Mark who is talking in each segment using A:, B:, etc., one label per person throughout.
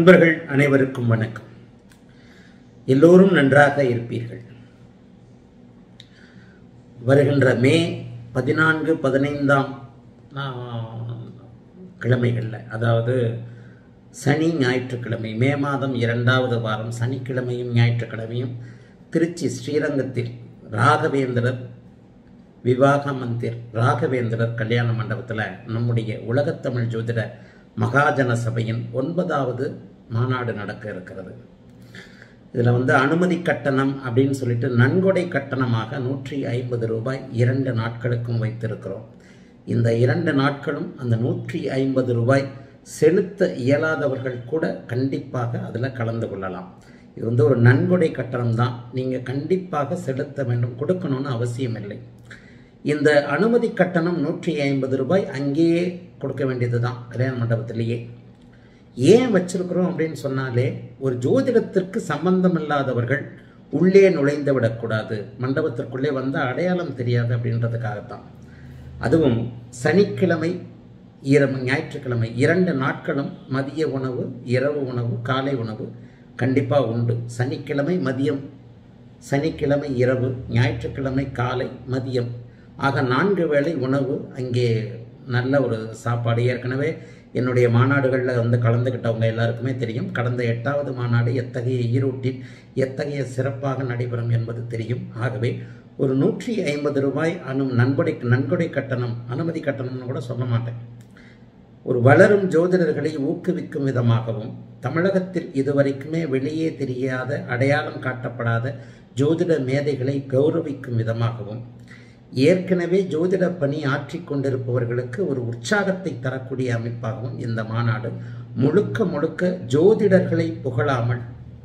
A: அன்பர்கள் அனைவருக்கும் வணக்கம் எல்லோரும் நன்றாக இருப்பீர்கள் வருகின்ற மே பதினான்கு பதினைந்தாம் கிழமைகளில் அதாவது சனி ஞாயிற்றுக்கிழமை மே மாதம் இரண்டாவது வாரம் சனிக்கிழமையும் ஞாயிற்றுக்கிழமையும் திருச்சி ஸ்ரீரங்கத்தில் ராகவேந்திரர் விவாக மந்திர் ராகவேந்திரர் கல்யாண மண்டபத்தில் நம்முடைய உலகத்தமிழ் ஜோதிட மகாஜன சபையின் ஒன்பதாவது மாநாடு நடக்க இருக்கிறது இதில் வந்து அனுமதி கட்டணம் அப்படின்னு சொல்லிட்டு நன்கொடை கட்டணமாக நூற்றி ஐம்பது ரூபாய் இரண்டு நாட்களுக்கும் வைத்திருக்கிறோம் இந்த இரண்டு நாட்களும் அந்த நூற்றி ஐம்பது ரூபாய் செலுத்த இயலாதவர்கள் கூட கண்டிப்பாக அதில் கலந்து கொள்ளலாம் இது வந்து ஒரு நன்கொடை கட்டணம் தான் நீங்கள் கண்டிப்பாக செலுத்த வேண்டும் கொடுக்கணும்னு அவசியம் இல்லை இந்த அனுமதி கட்டணம் நூற்றி ஐம்பது ரூபாய் அங்கேயே கொடுக்க வேண்டியது தான் கல்யாண மண்டபத்திலேயே ஏன் வச்சிருக்கிறோம் அப்படின்னு சொன்னாலே ஒரு ஜோதிடத்திற்கு சம்பந்தம் இல்லாதவர்கள் உள்ளே நுழைந்து விடக்கூடாது மண்டபத்திற்குள்ளே வந்து அடையாளம் தெரியாது அப்படின்றதுக்காகத்தான் அதுவும் சனிக்கிழமை இரவு ஞாயிற்றுக்கிழமை இரண்டு நாட்களும் மதிய உணவு இரவு உணவு காலை உணவு கண்டிப்பாக உண்டு சனிக்கிழமை மதியம் சனிக்கிழமை இரவு ஞாயிற்றுக்கிழமை காலை மதியம் ஆக நான்கு வேளை உணவு அங்கே நல்ல ஒரு சாப்பாடு ஏற்கனவே என்னுடைய மாநாடுகளில் வந்து கலந்துக்கிட்டவங்க எல்லாருக்குமே தெரியும் கடந்த எட்டாவது மாநாடு எத்தகைய ஈரோட்டில் எத்தகைய சிறப்பாக நடைபெறும் என்பது தெரியும் ஆகவே ஒரு நூற்றி ஐம்பது ரூபாய் அனு நன்கொடை நன்கொடை கட்டணம் அனுமதி கட்டணம்னு கூட சொல்ல மாட்டேன் ஒரு வளரும் ஜோதிடர்களை ஊக்குவிக்கும் விதமாகவும் தமிழகத்தில் இதுவரைக்குமே வெளியே தெரியாத அடையாளம் காட்டப்படாத ஜோதிட மேதைகளை கௌரவிக்கும் விதமாகவும் ஏற்கனவே ஜோதிட பணி ஆற்றி கொண்டிருப்பவர்களுக்கு ஒரு உற்சாகத்தை தரக்கூடிய அமைப்பாகவும் இந்த மாநாடு முழுக்க முழுக்க ஜோதிடர்களை புகழாமல்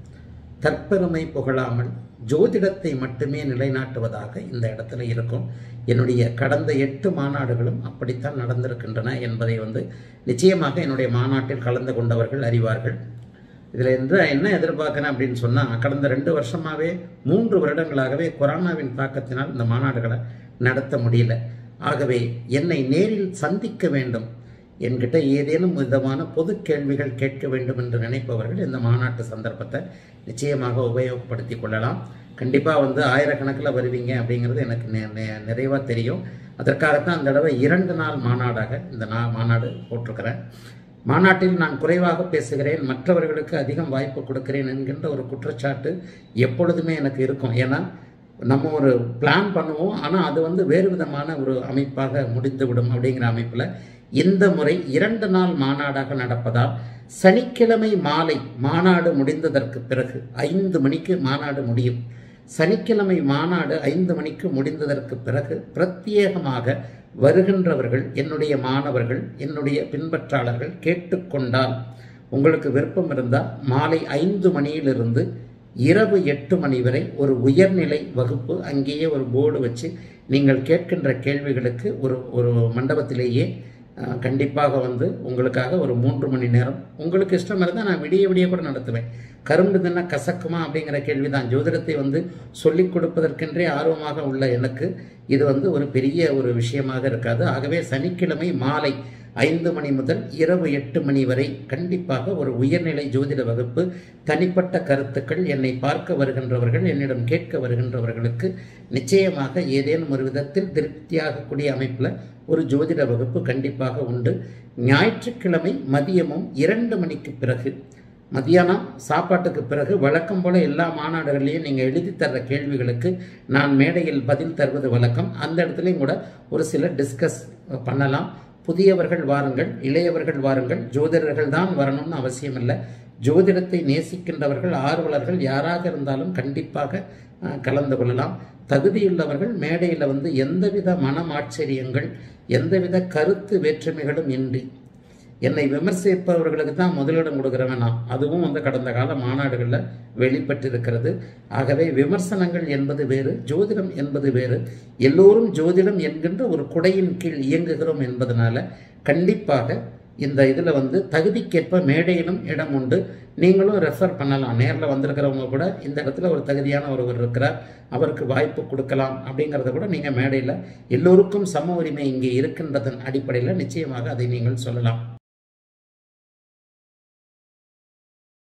A: தற்பெருமை புகழாமல் ஜோதிடத்தை மட்டுமே நிலைநாட்டுவதாக இந்த இடத்துல இருக்கும் என்னுடைய கடந்த எட்டு மாநாடுகளும் அப்படித்தான் நடந்திருக்கின்றன என்பதை வந்து நிச்சயமாக என்னுடைய மாநாட்டில் கலந்து கொண்டவர்கள் அறிவார்கள் இதில் இருந்து என்ன எதிர்பார்க்கிறேன் அப்படின்னு சொன்னால் கடந்த ரெண்டு வருஷமாகவே மூன்று வருடங்களாகவே கொரோனாவின் தாக்கத்தினால் இந்த மாநாடுகளை நடத்த முடியல ஆகவே என்னை நேரில் சந்திக்க வேண்டும் என்கிட்ட ஏதேனும் விதமான பொது கேள்விகள் கேட்க வேண்டும் என்று நினைப்பவர்கள் இந்த மாநாட்டு சந்தர்ப்பத்தை நிச்சயமாக உபயோகப்படுத்தி கொள்ளலாம் கண்டிப்பாக வந்து ஆயிரக்கணக்கில் வருவீங்க அப்படிங்கிறது எனக்கு நிறைவாக தெரியும் அதற்காகத்தான் அந்த தடவை இரண்டு நாள் மாநாடாக இந்த நா மாநாடு போட்டிருக்கிறேன் மாநாட்டில் நான் குறைவாக பேசுகிறேன் மற்றவர்களுக்கு அதிகம் வாய்ப்பு கொடுக்கிறேன் என்கின்ற ஒரு குற்றச்சாட்டு எப்பொழுதுமே எனக்கு இருக்கும் ஏன்னா நம்ம ஒரு பிளான் பண்ணுவோம் ஆனால் அது வந்து வேறு விதமான ஒரு அமைப்பாக முடிந்துவிடும் அப்படிங்கிற அமைப்பில் இந்த முறை இரண்டு நாள் மாநாடாக நடப்பதால் சனிக்கிழமை மாலை மாநாடு முடிந்ததற்கு பிறகு ஐந்து மணிக்கு மாநாடு முடியும் சனிக்கிழமை மாநாடு ஐந்து மணிக்கு முடிந்ததற்கு பிறகு பிரத்யேகமாக வருகின்றவர்கள் என்னுடைய மாணவர்கள் என்னுடைய பின்பற்றாளர்கள் கேட்டுக்கொண்டால் உங்களுக்கு விருப்பம் இருந்தால் மாலை ஐந்து மணியிலிருந்து இரவு எட்டு மணி வரை ஒரு உயர்நிலை வகுப்பு அங்கேயே ஒரு போர்டு வச்சு நீங்கள் கேட்கின்ற கேள்விகளுக்கு ஒரு ஒரு மண்டபத்திலேயே கண்டிப்பாக வந்து உங்களுக்காக ஒரு மூன்று மணி நேரம் உங்களுக்கு இஷ்டம் இருந்தால் நான் விடிய விடிய கூட நடத்துவேன் கரும்பு தின்னா கசக்குமா அப்படிங்கிற கேள்வி தான் ஜோதிடத்தை வந்து சொல்லிக் கொடுப்பதற்கென்றே ஆர்வமாக உள்ள எனக்கு இது வந்து ஒரு பெரிய ஒரு விஷயமாக இருக்காது ஆகவே சனிக்கிழமை மாலை ஐந்து மணி முதல் இரவு எட்டு மணி வரை கண்டிப்பாக ஒரு உயர்நிலை ஜோதிட வகுப்பு தனிப்பட்ட கருத்துக்கள் என்னை பார்க்க வருகின்றவர்கள் என்னிடம் கேட்க வருகின்றவர்களுக்கு நிச்சயமாக ஏதேனும் ஒரு விதத்தில் திருப்தியாகக்கூடிய அமைப்பில் ஒரு ஜோதிட வகுப்பு கண்டிப்பாக உண்டு ஞாயிற்றுக்கிழமை மதியமும் இரண்டு மணிக்கு பிறகு மதியானம் சாப்பாட்டுக்கு பிறகு வழக்கம் போல எல்லா மாநாடுகள்லையும் நீங்கள் எழுதி தர்ற கேள்விகளுக்கு நான் மேடையில் பதில் தருவது வழக்கம் அந்த இடத்துலையும் கூட ஒரு சில டிஸ்கஸ் பண்ணலாம் புதியவர்கள் வாருங்கள் இளையவர்கள் வாருங்கள் ஜோதிடர்கள் தான் வரணும்னு அவசியம் இல்லை ஜோதிடத்தை நேசிக்கின்றவர்கள் ஆர்வலர்கள் யாராக இருந்தாலும் கண்டிப்பாக கலந்து கொள்ளலாம் தகுதியுள்ளவர்கள் மேடையில் வந்து எந்தவித மனமாச்சரியங்கள் எந்தவித கருத்து வேற்றுமைகளும் இன்றி என்னை விமர்சிப்பவர்களுக்கு தான் முதலிடம் கொடுக்குறவன் நான் அதுவும் வந்து கடந்த கால மாநாடுகளில் வெளிப்பட்டிருக்கிறது ஆகவே விமர்சனங்கள் என்பது வேறு ஜோதிடம் என்பது வேறு எல்லோரும் ஜோதிடம் என்கின்ற ஒரு குடையின் கீழ் இயங்குகிறோம் என்பதனால கண்டிப்பாக இந்த இதில் வந்து தகுதிக்கேற்ப மேடையிலும் இடம் உண்டு நீங்களும் ரெஃபர் பண்ணலாம் நேரில் வந்திருக்கிறவங்க கூட இந்த இடத்துல ஒரு தகுதியான ஒருவர் இருக்கிறார் அவருக்கு வாய்ப்பு கொடுக்கலாம் அப்படிங்கிறத கூட நீங்கள் மேடையில் எல்லோருக்கும் சம உரிமை இங்கே இருக்கின்றதன் அடிப்படையில் நிச்சயமாக அதை நீங்கள் சொல்லலாம்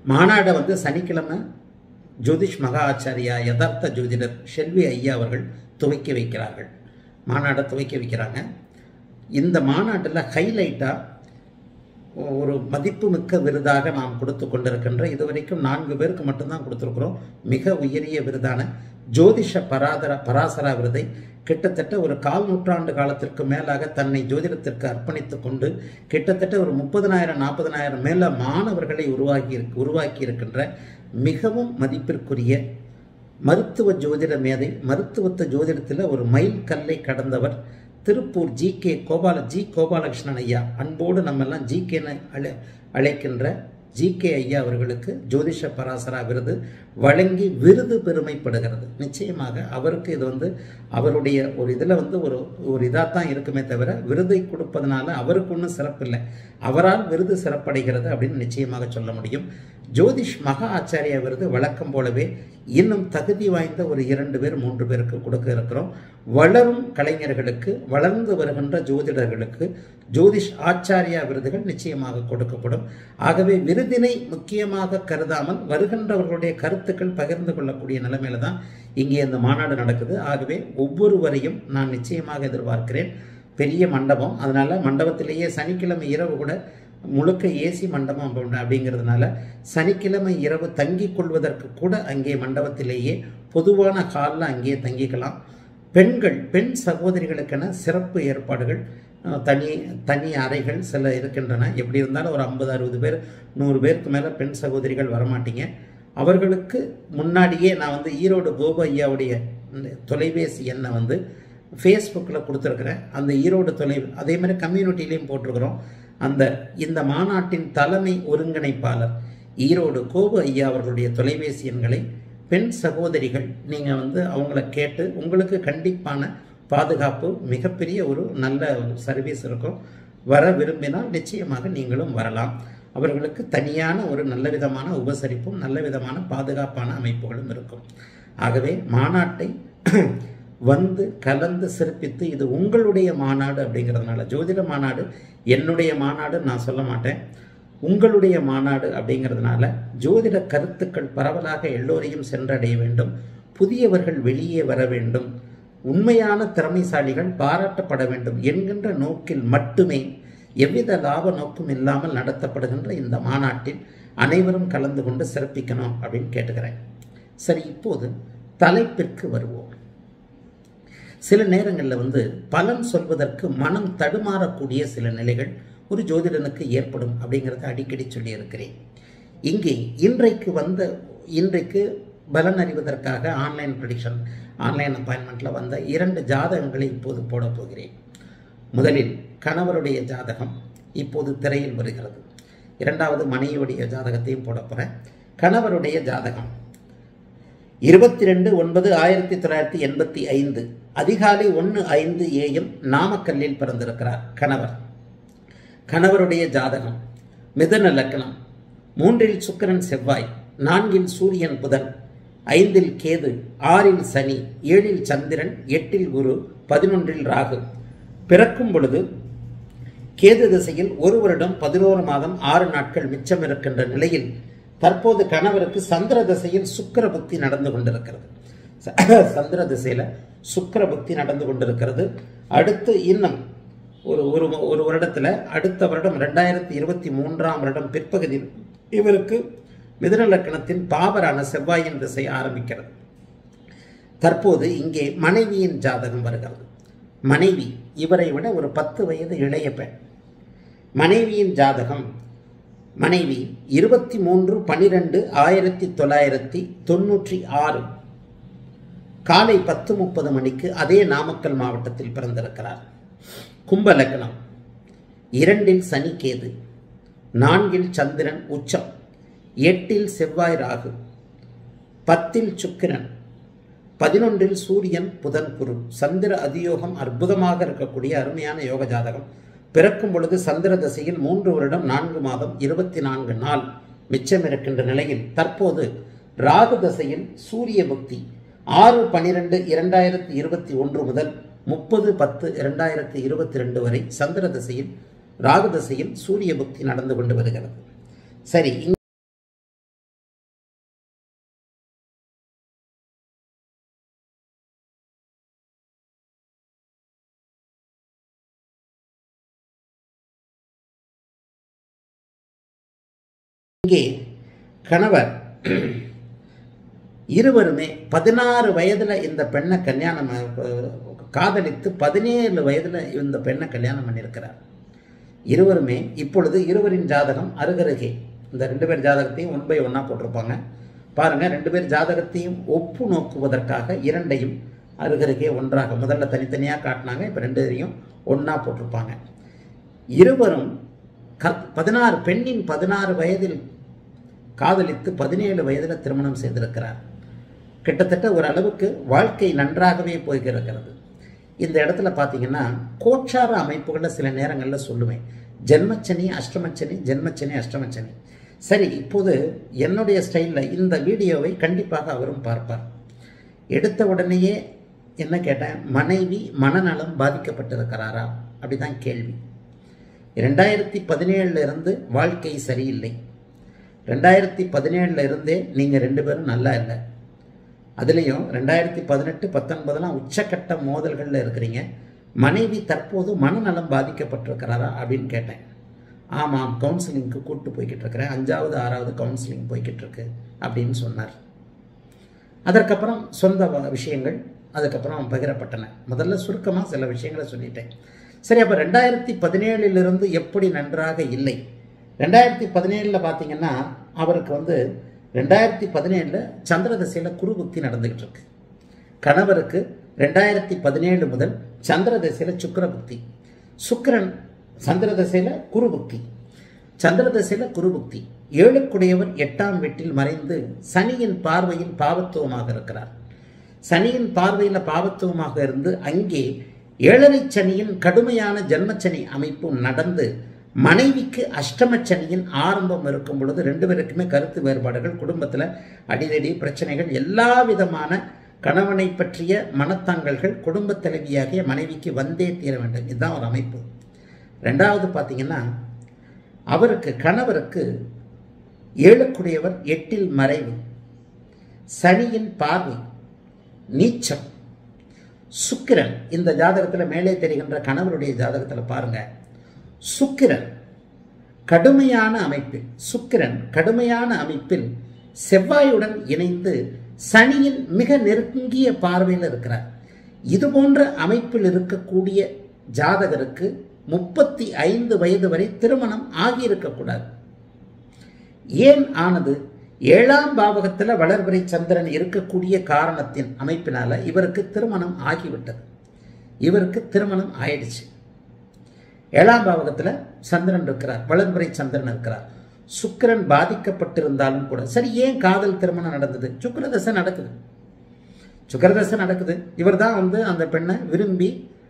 A: மாநாடை வந்து சனிக்கிழமை ஜோதிஷ் மகா ஆச்சாரியா யதார்த்த ஜோதிடர் ஷெல்வி ஐயா அவர்கள் துவக்கி வைக்கிறார்கள் மாநாடை துவக்கி வைக்கிறாங்க இந்த மாநாட்டில் ஹைலைட்டாக ஒரு மதிப்புமிக்க விருதாக நாம் கொடுத்து கொண்டிருக்கின்ற இதுவரைக்கும் நான்கு பேருக்கு மட்டும்தான் கொடுத்துருக்குறோம் மிக உயரிய விருதான ஜோதிஷ பராதர பராசரா விருதை கிட்டத்தட்ட ஒரு கால் நூற்றாண்டு காலத்திற்கு மேலாக தன்னை ஜோதிடத்திற்கு அர்ப்பணித்து கொண்டு கிட்டத்தட்ட ஒரு முப்பதனாயிரம் நாற்பதனாயிரம் மேல மாணவர்களை உருவாக்கி உருவாக்கி இருக்கின்ற மிகவும் மதிப்பிற்குரிய மருத்துவ ஜோதிட மேதை மருத்துவத்த ஜோதிடத்தில் ஒரு மைல் கல்லை கடந்தவர் திருப்பூர் ஜி கே கோபால ஜி கோபாலகிருஷ்ணன் ஐயா அன்போடு நம்ம எல்லாம் ஜி கேன்னு அழை அழைக்கின்ற ஜி கே ஐயா அவர்களுக்கு ஜோதிஷ பராசரா விருது வழங்கி விருது பெருமைப்படுகிறது நிச்சயமாக அவருக்கு இது வந்து அவருடைய ஒரு இதில் வந்து ஒரு ஒரு இதாக தான் இருக்குமே தவிர விருதை கொடுப்பதனால அவருக்கு ஒன்றும் சிறப்பில்லை அவரால் விருது சிறப்படைகிறது அப்படின்னு நிச்சயமாக சொல்ல முடியும் ஜோதிஷ் மகா ஆச்சாரியா விருது வழக்கம் போலவே இன்னும் தகுதி வாய்ந்த ஒரு இரண்டு பேர் மூன்று பேருக்கு கொடுக்க இருக்கிறோம் வளரும் கலைஞர்களுக்கு வளர்ந்து வருகின்ற ஜோதிடர்களுக்கு ஜோதிஷ் ஆச்சாரியா விருதுகள் நிச்சயமாக கொடுக்கப்படும் ஆகவே விருதினை முக்கியமாக கருதாமல் வருகின்றவர்களுடைய கருத்துக்கள் பகிர்ந்து கொள்ளக்கூடிய நிலைமையில தான் இங்கே இந்த மாநாடு நடக்குது ஆகவே ஒவ்வொருவரையும் நான் நிச்சயமாக எதிர்பார்க்கிறேன் பெரிய மண்டபம் அதனால மண்டபத்திலேயே சனிக்கிழமை இரவு கூட முழுக்க ஏசி மண்டபம் அப்படி- அப்படிங்கிறதுனால சனிக்கிழமை இரவு தங்கிக் கொள்வதற்கு கூட அங்கே மண்டபத்திலேயே பொதுவான ஹாலில் அங்கேயே தங்கிக்கலாம் பெண்கள் பெண் சகோதரிகளுக்கென சிறப்பு ஏற்பாடுகள் அஹ், தனி தனி அறைகள் சில இருக்கின்றன எப்படி இருந்தாலும் ஒரு ஐம்பது அறுபது பேர் நூறு பேருக்கு மேலே பெண் சகோதரிகள் வரமாட்டீங்க அவர்களுக்கு முன்னாடியே நான் வந்து ஈரோடு கோபு ஐயாவுடைய இந்த தொலைபேசி எண்ணை வந்து ஃபேஸ்புக்கில் கொடுத்துருக்குறேன் அந்த ஈரோடு தொலை அதே மாதிரி கம்யூனிட்டிலையும் போட்டிருக்கிறோம் அந்த இந்த மாநாட்டின் தலைமை ஒருங்கிணைப்பாளர் ஈரோடு கோபு ஐயா அவர்களுடைய தொலைபேசி எண்களை பெண் சகோதரிகள் நீங்கள் வந்து அவங்கள கேட்டு உங்களுக்கு கண்டிப்பான பாதுகாப்பு மிகப்பெரிய ஒரு நல்ல ஒரு சர்வீஸ் இருக்கும் வர விரும்பினால் நிச்சயமாக நீங்களும் வரலாம் அவர்களுக்கு தனியான ஒரு நல்ல விதமான உபசரிப்பும் நல்ல விதமான பாதுகாப்பான அமைப்புகளும் இருக்கும் ஆகவே மாநாட்டை வந்து கலந்து சிறப்பித்து இது உங்களுடைய மாநாடு அப்படிங்கிறதுனால ஜோதிட மாநாடு என்னுடைய மாநாடு நான் சொல்ல மாட்டேன் உங்களுடைய மாநாடு அப்படிங்கிறதுனால ஜோதிட கருத்துக்கள் பரவலாக எல்லோரையும் சென்றடைய வேண்டும் புதியவர்கள் வெளியே வர வேண்டும் உண்மையான திறமைசாலிகள் பாராட்டப்பட வேண்டும் என்கின்ற நோக்கில் மட்டுமே எவ்வித லாப நோக்கும் இல்லாமல் நடத்தப்படுகின்ற இந்த மாநாட்டில் அனைவரும் கலந்து கொண்டு சிறப்பிக்கணும் அப்படின்னு கேட்டுக்கிறேன் சரி இப்போது தலைப்பிற்கு வருவோம் சில நேரங்களில் வந்து பலன் சொல்வதற்கு மனம் தடுமாறக்கூடிய சில நிலைகள் ஒரு ஜோதிடனுக்கு ஏற்படும் அப்படிங்கிறத அடிக்கடி சொல்லியிருக்கிறேன் இங்கே இன்றைக்கு வந்த இன்றைக்கு பலன் அறிவதற்காக ஆன்லைன் ப்ரடிக்ஷன் ஆன்லைன் அப்பாயின்மெண்ட்டில் வந்த இரண்டு ஜாதகங்களை இப்போது போடப் போகிறேன் முதலில் கணவருடைய ஜாதகம் இப்போது திரையில் வருகிறது இரண்டாவது மனைவியுடைய ஜாதகத்தையும் போட போகிறேன் கணவருடைய ஜாதகம் இருபத்தி ரெண்டு ஒன்பது ஆயிரத்தி தொள்ளாயிரத்தி எண்பத்தி ஐந்து அதிகாலை ஒன்று ஐந்து ஏஎம் நாமக்கல்லில் பிறந்திருக்கிறார் கணவர் கணவருடைய ஜாதகம் மிதன லக்னம் மூன்றில் சுக்கிரன் செவ்வாய் நான்கில் சூரியன் புதன் ஐந்தில் கேது ஆறில் சனி ஏழில் சந்திரன் எட்டில் குரு பதினொன்றில் ராகு பிறக்கும் பொழுது கேது திசையில் ஒரு வருடம் பதினோரு மாதம் ஆறு நாட்கள் மிச்சம் இருக்கின்ற நிலையில் தற்போது கணவருக்கு சந்திர திசையில் சுக்கிர புக்தி நடந்து கொண்டிருக்கிறது ச- சந்திர திசையில சுக்கிர புக்தி நடந்து கொண்டிருக்கிறது அடுத்து இன்னும் ஒரு ஒரு ஒரு வருடத்துல அடுத்த வருடம் ரெண்டாயிரத்தி இருபத்தி மூன்றாம் வருடம் பிற்பகுதியில் இவருக்கு மிதுன லக்கணத்தின் பாவரான செவ்வாயின் திசை ஆரம்பிக்கிறது தற்போது இங்கே மனைவியின் ஜாதகம் வருகிறது மனைவி இவரை விட ஒரு பத்து வயது இளைய பெண் மனைவியின் ஜாதகம் மனைவி இருபத்தி மூன்று பனிரெண்டு ஆயிரத்தி தொள்ளாயிரத்தி தொண்ணூற்றி ஆறு காலை பத்து முப்பது மணிக்கு அதே நாமக்கல் மாவட்டத்தில் பிறந்திருக்கிறார் கும்ப லக்னம் இரண்டில் சனி கேது நான்கில் சந்திரன் உச்சம் எட்டில் செவ்வாய் ராகு பத்தில் சுக்கிரன் பதினொன்றில் சூரியன் புதன் குரு சந்திர அதியோகம் அற்புதமாக இருக்கக்கூடிய அருமையான யோக ஜாதகம் பிறக்கும் பொழுது சந்திர தசையில் மூன்று வருடம் நான்கு மாதம் இருபத்தி நான்கு நாள் மிச்சம் இருக்கின்ற நிலையில் தற்போது ராகு தசையில் சூரிய புக்தி ஆறு பனிரெண்டு இரண்டாயிரத்தி இருபத்தி ஒன்று முதல் முப்பது பத்து இரண்டாயிரத்தி இருபத்தி ரெண்டு வரை சந்திர தசையில் ராகு தசையில் சூரிய புக்தி நடந்து கொண்டு வருகிறது சரி இங்கே கணவர் இருவருமே பதினாறு வயதில் இந்த பெண்ணை கல்யாணம் அஹ், காதலித்து பதினேழு வயதில் இந்த பெண்ணை கல்யாணம் பண்ணியிருக்கிறார் இருவருமே இப்பொழுது இருவரின் ஜாதகம் அருகருகே இந்த ரெண்டு பேர் ஜாதகத்தையும் ஒன் பை ஒன்னாக போட்டிருப்பாங்க பாருங்கள் ரெண்டு பேர் ஜாதகத்தையும் ஒப்பு நோக்குவதற்காக இரண்டையும் அருகருகே ஒன்றாக முதல்ல தனித்தனியாக காட்டினாங்க இப்போ ரெண்டு பேரையும் ஒன்றா போட்டிருப்பாங்க இருவரும் க பதினாறு பெண்ணின் பதினாறு வயதில் காதலித்து பதினேழு வயதில் திருமணம் செய்திருக்கிறார் கிட்டத்தட்ட ஒரு அளவுக்கு வாழ்க்கை நன்றாகவே போய்கிருக்கிறது இந்த இடத்துல பார்த்தீங்கன்னா கோச்சார அமைப்புகளை சில நேரங்களில் சொல்லுவேன் ஜென்மச்சனி அஷ்டமச்சனி ஜென்மச்சனி அஷ்டமச்சனி சரி இப்போது என்னுடைய ஸ்டைலில் இந்த வீடியோவை கண்டிப்பாக அவரும் பார்ப்பார் எடுத்த உடனேயே என்ன கேட்டேன் மனைவி மனநலம் பாதிக்கப்பட்டிருக்கிறாரா அப்படிதான் கேள்வி ரெண்டாயிரத்தி பதினேழுல இருந்து வாழ்க்கை சரியில்லை ரெண்டாயிரத்தி பதினேழுல இருந்தே நீங்கள் ரெண்டு பேரும் நல்லா இல்லை அதுலேயும் ரெண்டாயிரத்தி பதினெட்டு பத்தொன்பதெல்லாம் உச்சக்கட்ட மோதல்களில் இருக்கிறீங்க மனைவி தற்போது மனநலம் பாதிக்கப்பட்டிருக்கிறாரா அப்படின்னு கேட்டேன் ஆமாம் கவுன்சிலிங்க்கு கூப்பிட்டு போய்கிட்டு இருக்கிறேன் அஞ்சாவது ஆறாவது கவுன்சிலிங் போய்கிட்டு இருக்கு அப்படின்னு சொன்னார் அதற்கப்புறம் சொந்த வ- விஷயங்கள் அதுக்கப்புறம் பகிரப்பட்டன முதல்ல சுருக்கமாக சில விஷயங்களை சொல்லிட்டேன் சரி அப்போ ரெண்டாயிரத்தி பதினேழிலிருந்து எப்படி நன்றாக இல்லை ரெண்டாயிரத்தி பதினேழில் பார்த்தீங்கன்னா அவருக்கு வந்து ரெண்டாயிரத்தி பதினேழில் சந்திர திசையில் குரு புக்தி நடந்துகிட்டு இருக்கு கணவருக்கு ரெண்டாயிரத்தி பதினேழு முதல் சந்திர திசையில் சுக்கிர புக்தி சுக்கிரன் சந்திர திசையில் குரு புக்தி சந்திர திசையில் குரு புக்தி ஏழுக்குடையவர் எட்டாம் வீட்டில் மறைந்து சனியின் பார்வையில் பாவத்துவமாக இருக்கிறார் சனியின் பார்வையில் பாவத்துவமாக இருந்து அங்கே ஏழரை சனியின் கடுமையான ஜென்மச்சனி அமைப்பும் நடந்து மனைவிக்கு அஷ்டமச்சனியின் ஆரம்பம் இருக்கும் பொழுது ரெண்டு பேருக்குமே கருத்து வேறுபாடுகள் குடும்பத்தில் அடிதடி பிரச்சனைகள் எல்லா விதமான கணவனை பற்றிய மனத்தாங்கல்கள் குடும்பத் தலைவியாகிய மனைவிக்கு வந்தே தீர வேண்டும் இதுதான் ஒரு அமைப்பு ரெண்டாவது பார்த்தீங்கன்னா அவருக்கு கணவருக்கு ஏழுக்குடையவர் எட்டில் மறைவு சனியின் பார்வை நீச்சம் சுக்கிரன் இந்த ஜாதகத்தில் மேலே தெரிகின்ற கணவருடைய ஜாதகத்தில் பாருங்க சுக்கிரன் கடுமையான அமைப்பில் சுக்கிரன் கடுமையான அமைப்பில் செவ்வாயுடன் இணைந்து சனியின் மிக நெருங்கிய பார்வையில் இருக்கிறார் இது போன்ற அமைப்பில் இருக்கக்கூடிய ஜாதகருக்கு முப்பத்தி ஐந்து வயது வரை திருமணம் ஆகியிருக்கக்கூடாது ஏன் ஆனது ஏழாம் பாவகத்தில் வளர்பிறை சந்திரன் இருக்கக்கூடிய காரணத்தின் அமைப்பினால இவருக்கு திருமணம் ஆகிவிட்டது இவருக்கு திருமணம் ஆயிடுச்சு ஏழாம் பாவகத்தில் சந்திரன் இருக்கிறார் வளர்பிறை சந்திரன் இருக்கிறார் சுக்கிரன் பாதிக்கப்பட்டிருந்தாலும் கூட சரி ஏன் காதல் திருமணம் நடந்தது சுக்கிரதசை நடக்குது சுக்கிரதசை நடக்குது இவர் தான் வந்து அந்த பெண்ணை விரும்பி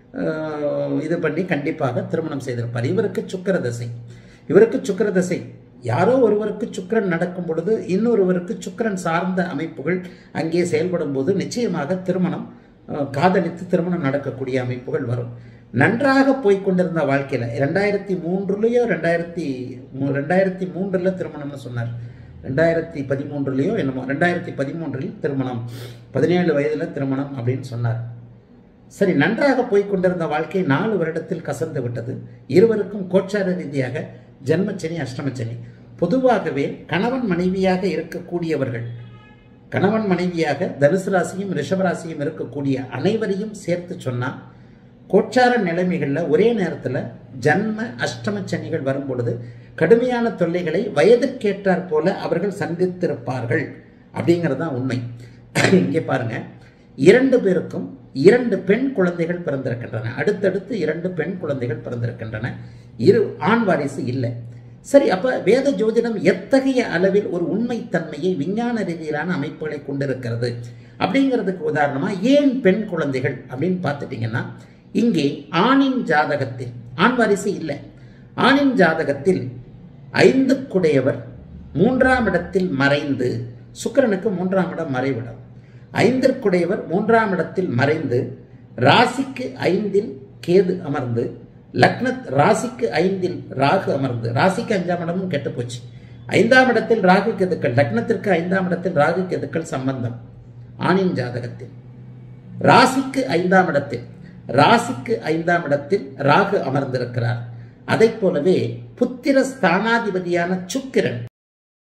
A: அஹ், இது பண்ணி கண்டிப்பாக திருமணம் செய்திருப்பார் இவருக்கு சுக்கிரதசை இவருக்கு சுக்கிரதசை யாரோ ஒருவருக்கு சுக்கிரன் நடக்கும் பொழுது இன்னொருவருக்கு சுக்கிரன் சார்ந்த அமைப்புகள் அங்கே செயல்படும் போது நிச்சயமாக திருமணம் அஹ், காதலித்து திருமணம் நடக்கக்கூடிய அமைப்புகள் வரும் நன்றாக போய் கொண்டிருந்த வாழ்க்கையில் ரெண்டாயிரத்தி மூன்றுலேயோ ரெண்டாயிரத்தி மூ ரெண்டாயிரத்தி மூன்றில் திருமணம்னு சொன்னார் ரெண்டாயிரத்தி பதிமூன்றுலேயோ என்னமோ ரெண்டாயிரத்தி பதிமூன்றில் திருமணம் பதினேழு வயதில் திருமணம் அப்படின்னு சொன்னார் சரி நன்றாக போய் கொண்டிருந்த வாழ்க்கை நாலு வருடத்தில் கசந்து விட்டது இருவருக்கும் கோச்சார ரீதியாக ஜென்மச்சனி அஷ்டமச்சனி பொதுவாகவே கணவன் மனைவியாக இருக்கக்கூடியவர்கள் கணவன் மனைவியாக தனுசு ராசியும் ரிஷபராசியும் இருக்கக்கூடிய அனைவரையும் சேர்த்து சொன்னால் கோச்சார நிலைமைகளில் ஒரே நேரத்தில் ஜன்ம அஷ்டம சனிகள் வரும் பொழுது கடுமையான தொல்லைகளை வயதிற்கேற்றாற் போல அவர்கள் சந்தித்திருப்பார்கள் அப்படிங்கிறது தான் உண்மை இங்கே பாருங்க இரண்டு பேருக்கும் இரண்டு பெண் குழந்தைகள் பிறந்திருக்கின்றன அடுத்தடுத்து இரண்டு பெண் குழந்தைகள் பிறந்திருக்கின்றன இரு ஆண் வாரிசு இல்லை சரி அப்ப வேத ஜோதிடம் எத்தகைய அளவில் ஒரு உண்மைத்தன்மையை விஞ்ஞான ரீதியிலான அமைப்புகளை கொண்டிருக்கிறது அப்படிங்கிறதுக்கு உதாரணமா ஏன் பெண் குழந்தைகள் அப்படின்னு பார்த்துட்டீங்கன்னா இங்கே ஆணின் ஜாதகத்தில் ஆண் வாரிசு இல்லை ஆணின் ஜாதகத்தில் ஐந்து குடையவர் மூன்றாம் இடத்தில் மறைந்து சுக்கிரனுக்கு மூன்றாம் இடம் மறைவிடம் ஐந்திற்குடையவர் மூன்றாம் இடத்தில் மறைந்து ராசிக்கு ஐந்தில் கேது அமர்ந்து லக்ன ராசிக்கு ஐந்தில் ராகு அமர்ந்து ராசிக்கு அஞ்சாம் இடமும் கெட்டு போச்சு ஐந்தாம் இடத்தில் ராகு கெதுக்கள் லக்னத்திற்கு ஐந்தாம் இடத்தில் ராகு கெதுக்கள் சம்பந்தம் ஆணின் ஜாதகத்தில் ராசிக்கு ஐந்தாம் இடத்தில் ராசிக்கு ஐந்தாம் இடத்தில் ராகு அமர்ந்திருக்கிறார் அதைப் போலவே புத்திர ஸ்தானாதிபதியான சுக்கிரன்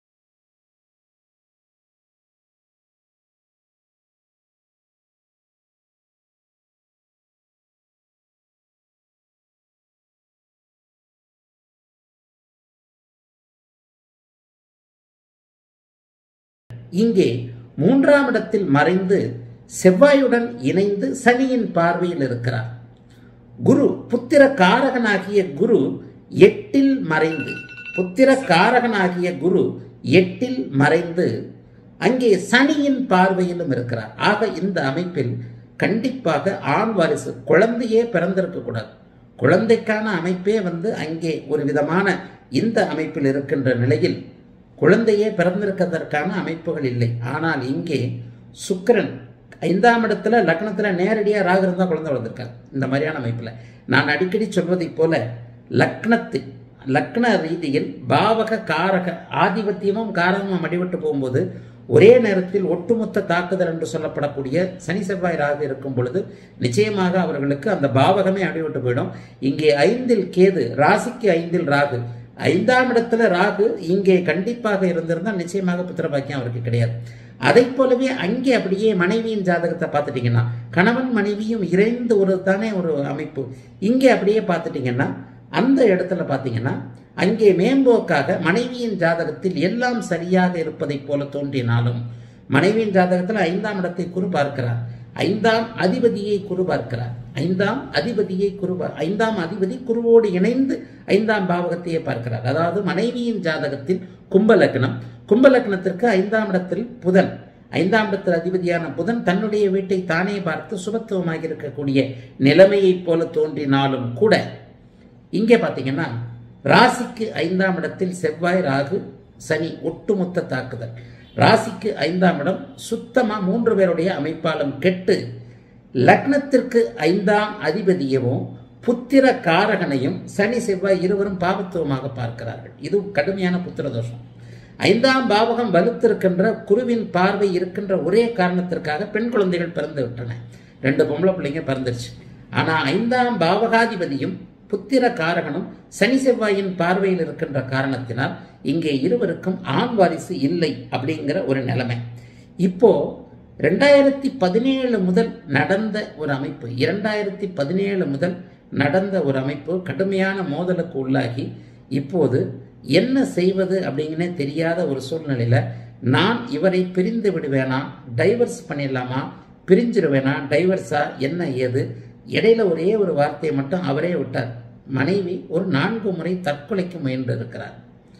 A: இங்கே மூன்றாம் இடத்தில் மறைந்து செவ்வாயுடன் இணைந்து சனியின் பார்வையில் இருக்கிறார் குரு புத்திர காரகனாகிய குரு எட்டில் மறைந்து புத்திர காரகனாகிய குரு எட்டில் மறைந்து அங்கே சனியின் பார்வையிலும் இருக்கிறார் ஆக இந்த அமைப்பில் கண்டிப்பாக ஆண் வாரிசு குழந்தையே பிறந்திருக்க கூடாது குழந்தைக்கான அமைப்பே வந்து அங்கே ஒரு விதமான இந்த அமைப்பில் இருக்கின்ற நிலையில் குழந்தையே பிறந்திருக்கிறதற்கான அமைப்புகள் இல்லை ஆனால் இங்கே சுக்கிரன் ஐந்தாம் இடத்துல லக்னத்தில் நேரடியாக ராகு இருந்தால் குழந்தை வளர்ந்துருக்காரு இந்த மாதிரியான அமைப்பில் நான் அடிக்கடி சொல்வதைப் போல லக்னத்தில் லக்ன ரீதியில் பாவக காரக ஆதிபத்தியமும் காரகமும் அடிபட்டு போகும்போது ஒரே நேரத்தில் ஒட்டுமொத்த தாக்குதல் என்று சொல்லப்படக்கூடிய சனி செவ்வாய் ராகு இருக்கும் பொழுது நிச்சயமாக அவர்களுக்கு அந்த பாவகமே அடிபட்டு போயிடும் இங்கே ஐந்தில் கேது ராசிக்கு ஐந்தில் ராகு ஐந்தாம் இடத்துல ராகு இங்கே கண்டிப்பாக இருந்திருந்தால் நிச்சயமாக புத்திரபாக்கியம் அவருக்கு கிடையாது அதை போலவே அங்கே அப்படியே மனைவியின் ஜாதகத்தை பார்த்துட்டீங்கன்னா கணவன் மனைவியும் இறைந்து ஒரு தானே ஒரு அமைப்பு இங்கே அப்படியே பார்த்துட்டீங்கன்னா அந்த இடத்துல பார்த்தீங்கன்னா அங்கே மேம்போக்காக மனைவியின் ஜாதகத்தில் எல்லாம் சரியாக இருப்பதைப் போல தோன்றினாலும் மனைவியின் ஜாதகத்தில் ஐந்தாம் இடத்தை குரு பார்க்கிறார் ஐந்தாம் அதிபதியை குரு பார்க்கிறார் ஐந்தாம் அதிபதியை குரு பா- ஐந்தாம் அதிபதி குருவோடு இணைந்து ஐந்தாம் பாவகத்தையே பார்க்கிறார் அதாவது மனைவியின் ஜாதகத்தில் கும்ப லக்னம் கும்ப லக்னத்திற்கு ஐந்தாம் இடத்தில் புதன் ஐந்தாம் இடத்தில் அதிபதியான புதன் தன்னுடைய வீட்டை தானே பார்த்து சுபத்துவமாக இருக்கக்கூடிய நிலைமையைப் போல தோன்றினாலும் கூட இங்கே பார்த்தீங்கன்னா ராசிக்கு ஐந்தாம் இடத்தில் செவ்வாய் ராகு சனி ஒட்டுமொத்த தாக்குதல் ராசிக்கு ஐந்தாம் இடம் சுத்தமா மூன்று பேருடைய அமைப்பாலும் கெட்டு லக்னத்திற்கு ஐந்தாம் அதிபதியவும் புத்திர காரகனையும் சனி செவ்வாய் இருவரும் பாவத்துவமாக பார்க்கிறார்கள் இது கடுமையான புத்திர தோஷம் ஐந்தாம் பாவகம் வலுத்திருக்கின்ற குருவின் பார்வை இருக்கின்ற ஒரே காரணத்திற்காக பெண் குழந்தைகள் பிறந்து விட்டன ரெண்டு பொம்பளை பிள்ளைங்க பிறந்துருச்சு ஆனா ஐந்தாம் பாவகாதிபதியும் புத்திர காரகனும் சனி செவ்வாயின் பார்வையில் இருக்கின்ற காரணத்தினால் இங்கே இருவருக்கும் ஆண் வாரிசு இல்லை அப்படிங்கிற ஒரு நிலைமை இப்போ ரெண்டாயிரத்தி பதினேழு முதல் நடந்த ஒரு அமைப்பு இரண்டாயிரத்தி பதினேழு முதல் நடந்த ஒரு அமைப்பு கடுமையான மோதலுக்கு உள்ளாகி இப்போது என்ன செய்வது அப்படிங்கனே தெரியாத ஒரு சூழ்நிலையில நான் இவரை பிரிந்து விடுவேனா டைவர்ஸ் பண்ணிடலாமா பிரிஞ்சிருவேனா டைவர்ஸா என்ன ஏது இடையில ஒரே ஒரு வார்த்தையை மட்டும் அவரே விட்டார் மனைவி ஒரு நான்கு முறை தற்கொலைக்கு முயன்று இருக்கிறார்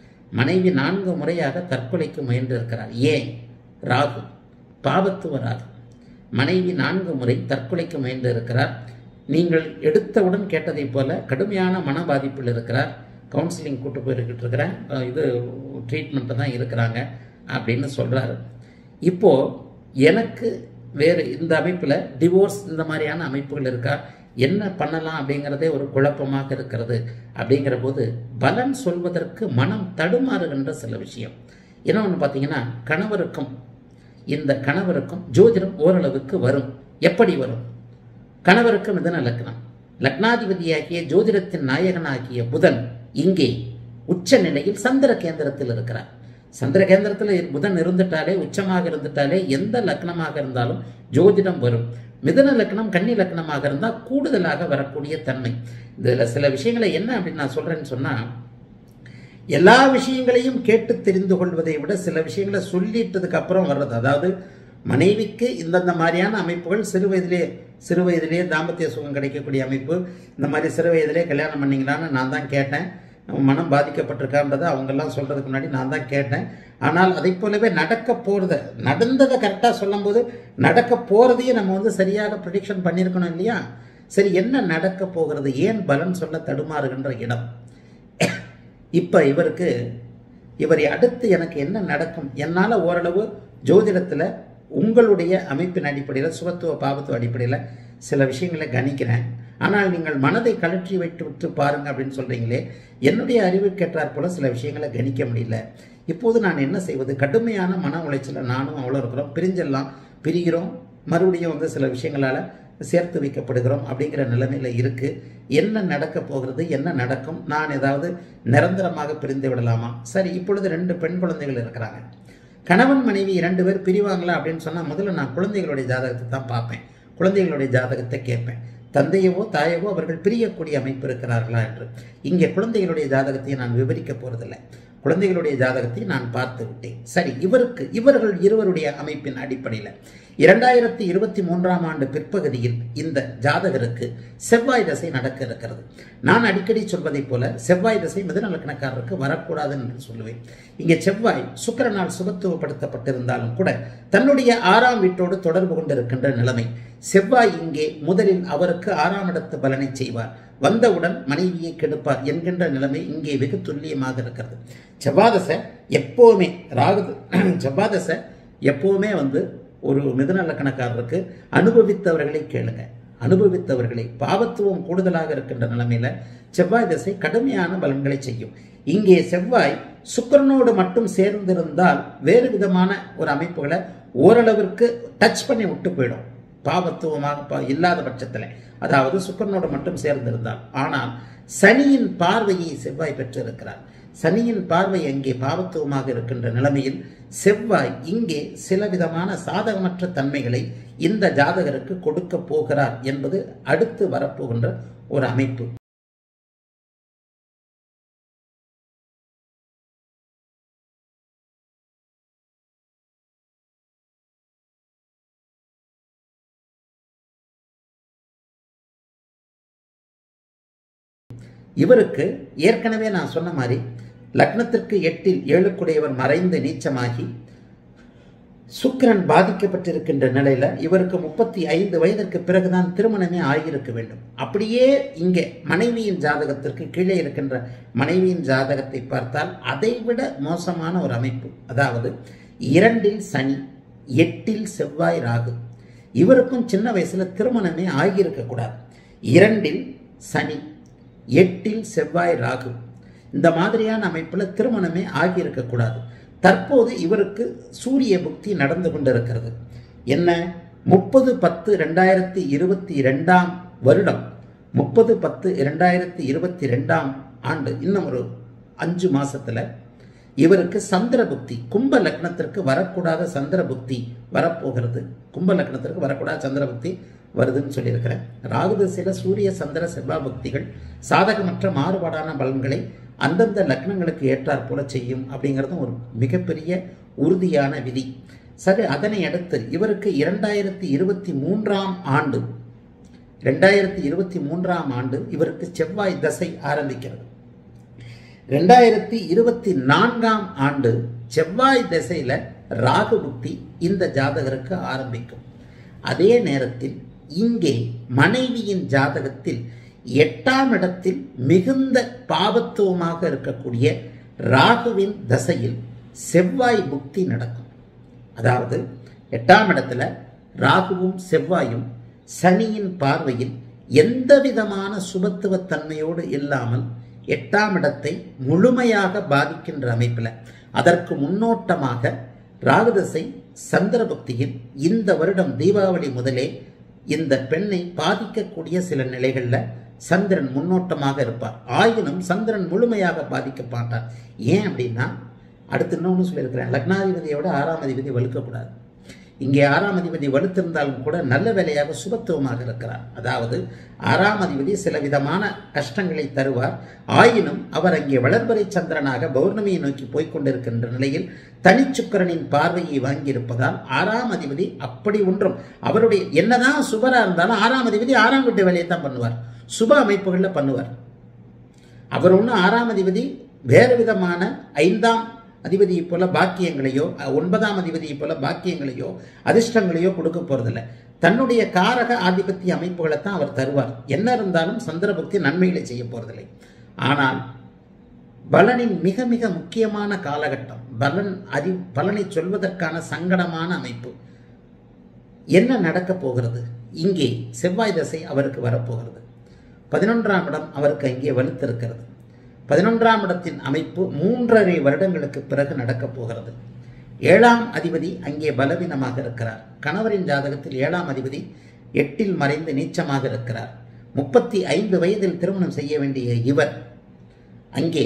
A: மனைவி நான்கு முறையாக தற்கொலைக்கு முயன்று இருக்கிறார் ஏன் ராகு பாவத்துவ ராகு மனைவி நான்கு முறை தற்கொலைக்கு முயன்று இருக்கிறார் நீங்கள் எடுத்தவுடன் கேட்டதைப் போல கடுமையான மன பாதிப்பில் இருக்கிறார் கவுன்சிலிங் கூட்டு போயிருக்கிட்டு இருக்கிறேன் அஹ் இது ட்ரீட்மெண்ட்டு தான் இருக்கிறாங்க அப்படின்னு சொல்கிறாரு இப்போ எனக்கு வேறு இந்த அமைப்பில் டிவோர்ஸ் இந்த மாதிரியான அமைப்புகள் இருக்கா என்ன பண்ணலாம் அப்படிங்கிறதே ஒரு குழப்பமாக இருக்கிறது அப்படிங்கிற போது பலன் சொல்வதற்கு மனம் தடுமாறுகின்ற சில விஷயம் என்ன ஒன்று பார்த்தீங்கன்னா கணவருக்கும் இந்த கணவருக்கும் ஜோதிடம் ஓரளவுக்கு வரும் எப்படி வரும் கணவருக்கு மிதன லக்னம் லக்னாதிபதியாகிய ஜோதிடத்தின் நாயகனாகிய புதன் இங்கே உச்ச நிலையில் சந்திர கேந்திரத்தில் இருக்கிறார் சந்திர கேந்திரத்தில் புதன் இருந்துட்டாலே உச்சமாக இருந்துட்டாலே எந்த லக்னமாக இருந்தாலும் ஜோதிடம் வரும் மிதன லக்னம் கன்னி லக்னமாக இருந்தால் கூடுதலாக வரக்கூடிய தன்மை இதில் சில விஷயங்களை என்ன அப்படின்னு நான் சொல்றேன்னு சொன்னா எல்லா விஷயங்களையும் கேட்டு தெரிந்து கொள்வதை விட சில விஷயங்களை சொல்லிட்டதுக்கு அப்புறம் வர்றது அதாவது மனைவிக்கு இந்தந்த மாதிரியான அமைப்புகள் சிறு வயதிலே சிறு வயதிலே தாம்பத்திய சுகம் கிடைக்கக்கூடிய அமைப்பு இந்த மாதிரி சிறு வயதிலே கல்யாணம் பண்ணீங்களான்னு நான் தான் கேட்டேன் மனம் பாதிக்கப்பட்டிருக்கான்றதை அவங்கெல்லாம் சொல்றதுக்கு முன்னாடி நான் தான் கேட்டேன் ஆனால் அதை போலவே நடக்க போறத நடந்ததை கரெக்டாக சொல்லும்போது நடக்க போறதையும் நம்ம வந்து சரியாக ப்ரிடிக்ஷன் பண்ணியிருக்கணும் இல்லையா சரி என்ன நடக்க போகிறது ஏன் பலன் சொல்ல தடுமாறுகின்ற இடம் இப்போ இவருக்கு இவரை அடுத்து எனக்கு என்ன நடக்கும் என்னால் ஓரளவு ஜோதிடத்தில் உங்களுடைய அமைப்பின் அடிப்படையில் சுகத்துவ பாவத்துவ அடிப்படையில் சில விஷயங்களை கணிக்கிறேன் ஆனால் நீங்கள் மனதை கழற்றி வைத்து விட்டு பாருங்க அப்படின்னு சொல்றீங்களே என்னுடைய அறிவுக்கேற்றாற் போல சில விஷயங்களை கணிக்க முடியல இப்போது நான் என்ன செய்வது கடுமையான மன உளைச்சல நானும் அவ்வளோ இருக்கிறோம் பிரிஞ்செல்லாம் பிரிகிறோம் மறுபடியும் வந்து சில விஷயங்களால் சேர்த்து வைக்கப்படுகிறோம் அப்படிங்கிற நிலைமையில இருக்கு என்ன நடக்க போகிறது என்ன நடக்கும் நான் ஏதாவது நிரந்தரமாக பிரிந்து விடலாமா சரி இப்பொழுது ரெண்டு பெண் குழந்தைகள் இருக்கிறாங்க கணவன் மனைவி இரண்டு பேர் பிரிவாங்களா அப்படின்னு சொன்னால் முதல்ல நான் குழந்தைகளுடைய ஜாதகத்தை தான் பார்ப்பேன் குழந்தைகளுடைய ஜாதகத்தை கேட்பேன் தந்தையவோ தாயவோ அவர்கள் பிரியக்கூடிய அமைப்பு இருக்கிறார்களா என்று இங்கே குழந்தைகளுடைய ஜாதகத்தை நான் விவரிக்க போறதில்லை குழந்தைகளுடைய ஜாதகத்தை நான் பார்த்து விட்டேன் சரி இவருக்கு இவர்கள் இருவருடைய அமைப்பின் அடிப்படையில் இரண்டாயிரத்தி இருபத்தி மூன்றாம் ஆண்டு பிற்பகுதியில் இந்த ஜாதகருக்கு செவ்வாய் தசை நடக்க இருக்கிறது நான் அடிக்கடி சொல்வதைப் போல செவ்வாய் தசை மிதன லக்னக்காரருக்கு வரக்கூடாது என்று சொல்லுவேன் இங்கே செவ்வாய் சுக்கிரனால் சுபத்துவப்படுத்தப்பட்டிருந்தாலும் கூட தன்னுடைய ஆறாம் வீட்டோடு தொடர்பு கொண்டிருக்கின்ற நிலைமை செவ்வாய் இங்கே முதலில் அவருக்கு ஆறாம் இடத்து பலனை செய்வார் வந்தவுடன் மனைவியை கெடுப்பார் என்கின்ற நிலைமை இங்கே வெகு துல்லியமாக இருக்கிறது செவ்வாதசை எப்போவுமே ராகு செவ்வாதசை எப்போவுமே வந்து ஒரு மிதுன லக்கணக்காரருக்கு அனுபவித்தவர்களை கேளுங்க அனுபவித்தவர்களை பாவத்துவம் கூடுதலாக இருக்கின்ற நிலைமையில செவ்வாய் திசை கடுமையான பலன்களை செய்யும் இங்கே செவ்வாய் சுக்கிரனோடு மட்டும் சேர்ந்திருந்தால் வேறு விதமான ஒரு அமைப்புகளை ஓரளவிற்கு டச் பண்ணி விட்டு போயிடும் பாவத்துவமாக பா- இல்லாத பட்சத்தில் அதாவது சுக்கரனோடு மட்டும் சேர்ந்திருந்தால் ஆனால் சனியின் பார்வையை செவ்வாய் பெற்றிருக்கிறார் சனியின் பார்வை அங்கே பாவத்துவமாக இருக்கின்ற நிலைமையில் செவ்வாய் இங்கே சில விதமான சாதகமற்ற தன்மைகளை இந்த ஜாதகருக்கு கொடுக்க போகிறார் என்பது அடுத்து வரப்போகின்ற ஒரு அமைப்பு இவருக்கு ஏற்கனவே நான் சொன்ன மாதிரி லக்னத்திற்கு எட்டில் ஏழுக்குடையவர் மறைந்து நீச்சமாகி சுக்கிரன் பாதிக்கப்பட்டிருக்கின்ற நிலையில இவருக்கு முப்பத்தி ஐந்து வயதிற்கு பிறகுதான் திருமணமே ஆகியிருக்க வேண்டும் அப்படியே இங்கே மனைவியின் ஜாதகத்திற்கு கீழே இருக்கின்ற மனைவியின் ஜாதகத்தை பார்த்தால் அதைவிட மோசமான ஒரு அமைப்பு அதாவது இரண்டில் சனி எட்டில் செவ்வாய் ராகு இவருக்கும் சின்ன வயசுல திருமணமே ஆகியிருக்க கூடாது இரண்டில் சனி எட்டில் செவ்வாய் ராகு இந்த மாதிரியான அமைப்பில் திருமணமே ஆகியிருக்க கூடாது தற்போது இவருக்கு சூரிய புக்தி நடந்து கொண்டிருக்கிறது என்ன முப்பது பத்து ரெண்டாயிரத்தி இருபத்தி ரெண்டாம் வருடம் முப்பது பத்து இரண்டாயிரத்தி இருபத்தி ரெண்டாம் ஆண்டு இன்னும் ஒரு அஞ்சு மாசத்துல இவருக்கு சந்திர புக்தி கும்ப லக்னத்திற்கு வரக்கூடாத சந்திர புக்தி வரப்போகிறது கும்ப லக்னத்திற்கு வரக்கூடாத சந்திர புக்தி வருதுன்னு சொல்லியிருக்கிறேன் ராகுதசையில சூரிய சந்திர செவ்வாய் புக்திகள் சாதகமற்ற மாறுபாடான பலன்களை அந்தந்த லக்னங்களுக்கு ஏற்றாற் போல செய்யும் அப்படிங்கிறதும் ஒரு மிகப்பெரிய உறுதியான விதி சரி அதனை அடுத்து இவருக்கு இரண்டாயிரத்தி இருபத்தி மூன்றாம் ஆண்டு ரெண்டாயிரத்தி இருபத்தி மூன்றாம் ஆண்டு இவருக்கு செவ்வாய் தசை ஆரம்பிக்கிறது ரெண்டாயிரத்தி இருபத்தி நான்காம் ஆண்டு செவ்வாய் திசையில ராகு புக்தி இந்த ஜாதகருக்கு ஆரம்பிக்கும் அதே நேரத்தில் இங்கே மனைவியின் ஜாதகத்தில் எட்டாம் இடத்தில் மிகுந்த பாவத்துவமாக இருக்கக்கூடிய ராகுவின் தசையில் செவ்வாய் புக்தி நடக்கும் அதாவது எட்டாம் இடத்துல ராகுவும் செவ்வாயும் சனியின் பார்வையில் எந்த விதமான சுபத்துவத்தன்மையோடு இல்லாமல் எட்டாம் இடத்தை முழுமையாக பாதிக்கின்ற அமைப்பில் அதற்கு முன்னோட்டமாக ராகுதசை சந்திரபக்தியில் இந்த வருடம் தீபாவளி முதலே இந்த பெண்ணை பாதிக்கக்கூடிய சில நிலைகளில் சந்திரன் முன்னோட்டமாக இருப்பார் ஆயினும் சந்திரன் முழுமையாக பாதிக்க மாட்டார் ஏன் அப்படின்னா அடுத்து இன்னொன்று சொல்லியிருக்கிறேன் லக்னாதிபதியோட ஆறாம் அதிபதி வலுக்கக்கூடாது இங்கே ஆறாம் அதிபதி வலுத்திருந்தாலும் கூட நல்ல வேலையாக சுபத்துவமாக இருக்கிறார் அதாவது ஆறாம் அதிபதி சில விதமான கஷ்டங்களை தருவார் ஆயினும் அவர் அங்கே வளர்பறை சந்திரனாக பௌர்ணமியை நோக்கி போய்க் கொண்டிருக்கின்ற நிலையில் தனிச்சுக்கரனின் பார்வையை வாங்கியிருப்பதால் ஆறாம் அதிபதி அப்படி ஒன்றும் அவருடைய என்னதான் சுபரா இருந்தாலும் ஆறாம் அதிபதி ஆறாம் வீட்டு வேலையை தான் பண்ணுவார் சுப அமைப்புகளில் பண்ணுவார் அவர் ஒன்றும் ஆறாம் அதிபதி வேறு விதமான ஐந்தாம் அதிபதியைப் போல பாக்கியங்களையோ அஹ், ஒன்பதாம் அதிபதியைப் போல பாக்கியங்களையோ அதிர்ஷ்டங்களையோ கொடுக்க போறதில்ல தன்னுடைய காரக ஆதிபத்திய அமைப்புகளை தான் அவர் தருவார் என்ன இருந்தாலும் சந்திரபக்தி நன்மைகளை செய்ய போறதில்லை ஆனால் பலனின் மிக மிக முக்கியமான காலகட்டம் பலன் அறி பலனை சொல்வதற்கான சங்கடமான அமைப்பு என்ன நடக்கப் போகிறது இங்கே செவ்வாய் தசை அவருக்கு வரப்போகிறது பதினொன்றாம் இடம் அவருக்கு அங்கே வலுத்திருக்கிறது பதினொன்றாம் இடத்தின் அமைப்பு மூன்றரை வருடங்களுக்கு பிறகு நடக்கப் போகிறது ஏழாம் அதிபதி அங்கே பலவீனமாக இருக்கிறார் கணவரின் ஜாதகத்தில் ஏழாம் அதிபதி எட்டில் மறைந்து நீச்சமாக இருக்கிறார் முப்பத்தி ஐந்து வயதில் திருமணம் செய்ய வேண்டிய இவர் அங்கே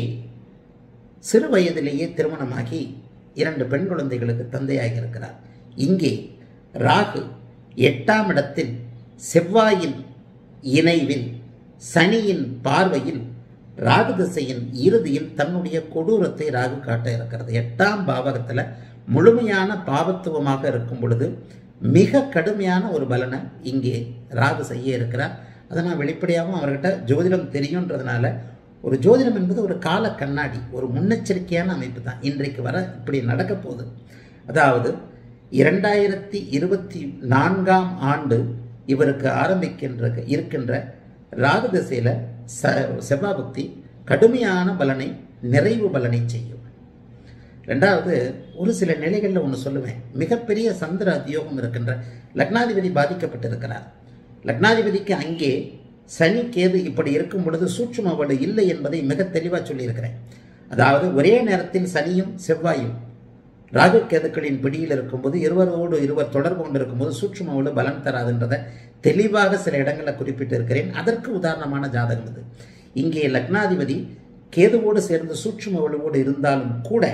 A: சிறு வயதிலேயே திருமணமாகி இரண்டு பெண் குழந்தைகளுக்கு தந்தையாகி இருக்கிறார் இங்கே ராகு எட்டாம் இடத்தில் செவ்வாயின் இணைவில் சனியின் பார்வையில் ராகு திசையின் இறுதியில் தன்னுடைய கொடூரத்தை ராகு காட்ட இருக்கிறது எட்டாம் பாவகத்தில் முழுமையான பாவத்துவமாக இருக்கும் பொழுது மிக கடுமையான ஒரு பலனை இங்கே ராகு செய்ய இருக்கிறார் அதை நான் வெளிப்படையாகவும் அவர்கிட்ட ஜோதிடம் தெரியுன்றதுனால ஒரு ஜோதிடம் என்பது ஒரு கால கண்ணாடி ஒரு முன்னெச்சரிக்கையான அமைப்பு தான் இன்றைக்கு வர இப்படி நடக்க போகுது அதாவது இரண்டாயிரத்தி இருபத்தி நான்காம் ஆண்டு இவருக்கு ஆரம்பிக்கின்ற இருக்கின்ற ராகு திசையில் ச செவ்வாய் பக்தி கடுமையான பலனை நிறைவு பலனை செய்யும் ரெண்டாவது ஒரு சில நிலைகளில் ஒன்று சொல்லுவேன் மிகப்பெரிய சந்திர அதியோகம் இருக்கின்ற லக்னாதிபதி பாதிக்கப்பட்டிருக்கிறார் லக்னாதிபதிக்கு அங்கே சனி கேது இப்படி இருக்கும் பொழுது சூட்சும வலு இல்லை என்பதை மிக தெளிவாக சொல்லியிருக்கிறேன் அதாவது ஒரே நேரத்தில் சனியும் செவ்வாயும் ராகு கேதுக்களின் பிடியில் இருக்கும்போது இருவரோடு இருவர் தொடர்பு கொண்டு இருக்கும்போது சூட்சும வலு பலன் தராதுன்றதை தெளிவாக சில இடங்களில் குறிப்பிட்டு இருக்கிறேன் அதற்கு உதாரணமான ஜாதகம் இது இங்கே லக்னாதிபதி கேதுவோடு சேர்ந்து சூட்சும வலுவோடு இருந்தாலும் கூட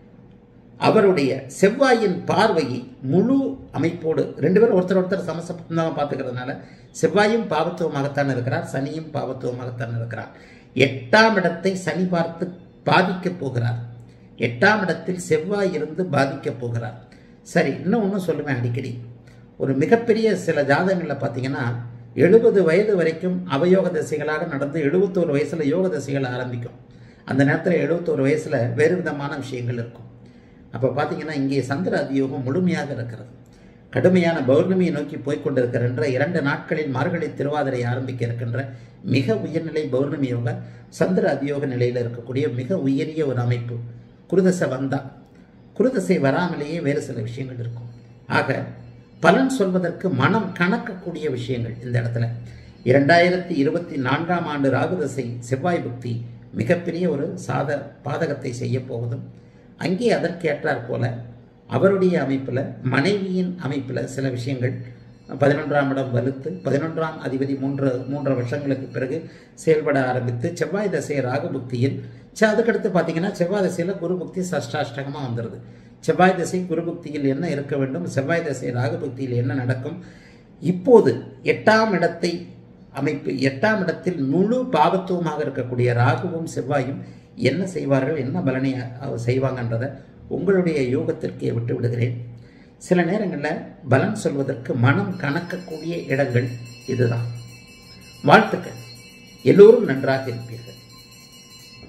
A: அவருடைய செவ்வாயின் பார்வையை முழு அமைப்போடு ரெண்டு பேரும் ஒருத்தர் ஒருத்தர் சமசப்தமாக பார்த்துக்கிறதுனால செவ்வாயும் பாவத்துவமாகத்தான் இருக்கிறார் சனியும் பாவத்துவமாகத்தான் இருக்கிறார் எட்டாம் இடத்தை சனி பார்த்து பாதிக்கப் போகிறார் எட்டாம் இடத்தில் செவ்வாய் இருந்து பாதிக்கப் போகிறார் சரி இன்னும் ஒன்றும் சொல்லுவேன் அடிக்கடி ஒரு மிகப்பெரிய சில ஜாதகங்களில் பார்த்தீங்கன்னா எழுபது வயது வரைக்கும் அவயோக திசைகளாக நடந்து எழுபத்தோரு வயசில் யோக திசைகள் ஆரம்பிக்கும் அந்த நேரத்தில் எழுபத்தோரு வயசில் வேறு விதமான விஷயங்கள் இருக்கும் அப்போ பார்த்தீங்கன்னா இங்கே சந்திர அதியோகம் முழுமையாக இருக்கிறது கடுமையான பௌர்ணமியை நோக்கி போய்கொண்டிருக்கின்ற இரண்டு நாட்களில் மார்கழி திருவாதிரை ஆரம்பிக்க இருக்கின்ற மிக உயர்நிலை பௌர்ணமி யோக சந்திர அதியோக நிலையில் இருக்கக்கூடிய மிக உயரிய ஒரு அமைப்பு குருதசை வந்தா குருதசை வராமலேயே வேறு சில விஷயங்கள் இருக்கும் ஆக பலன் சொல்வதற்கு மனம் கணக்கக்கூடிய விஷயங்கள் இந்த இடத்துல இரண்டாயிரத்தி இருபத்தி நான்காம் ஆண்டு ராகுதசை செவ்வாய் புக்தி மிகப்பெரிய ஒரு சாத பாதகத்தை செய்ய போவதும் அங்கே அதற்கேற்றாற் போல அவருடைய அமைப்பில் மனைவியின் அமைப்பில் சில விஷயங்கள் பதினொன்றாம் இடம் வலுத்து பதினொன்றாம் அதிபதி மூன்று மூன்று வருஷங்களுக்கு பிறகு செயல்பட ஆரம்பித்து செவ்வாய் தசை ராகு புக்தியில் ச அதுக்கடுத்து பார்த்தீங்கன்னா செவ்வாய் தசையில் குரு புக்தி சஷ்டாஷ்டகமாக வந்துடுது செவ்வாய் திசை குரு புக்தியில் என்ன இருக்க வேண்டும் செவ்வாய் திசை ராகு புக்தியில் என்ன நடக்கும் இப்போது எட்டாம் இடத்தை அமைப்பு எட்டாம் இடத்தில் முழு பாவத்துவமாக இருக்கக்கூடிய ராகுவும் செவ்வாயும் என்ன செய்வார்கள் என்ன பலனை செய்வாங்கன்றதை உங்களுடைய யோகத்திற்கே விட்டு விடுகிறேன் சில நேரங்களில் பலன் சொல்வதற்கு மனம் கணக்கக்கூடிய இடங்கள் இதுதான் வாழ்த்துக்கள் எல்லோரும் நன்றாக இருப்பீர்கள்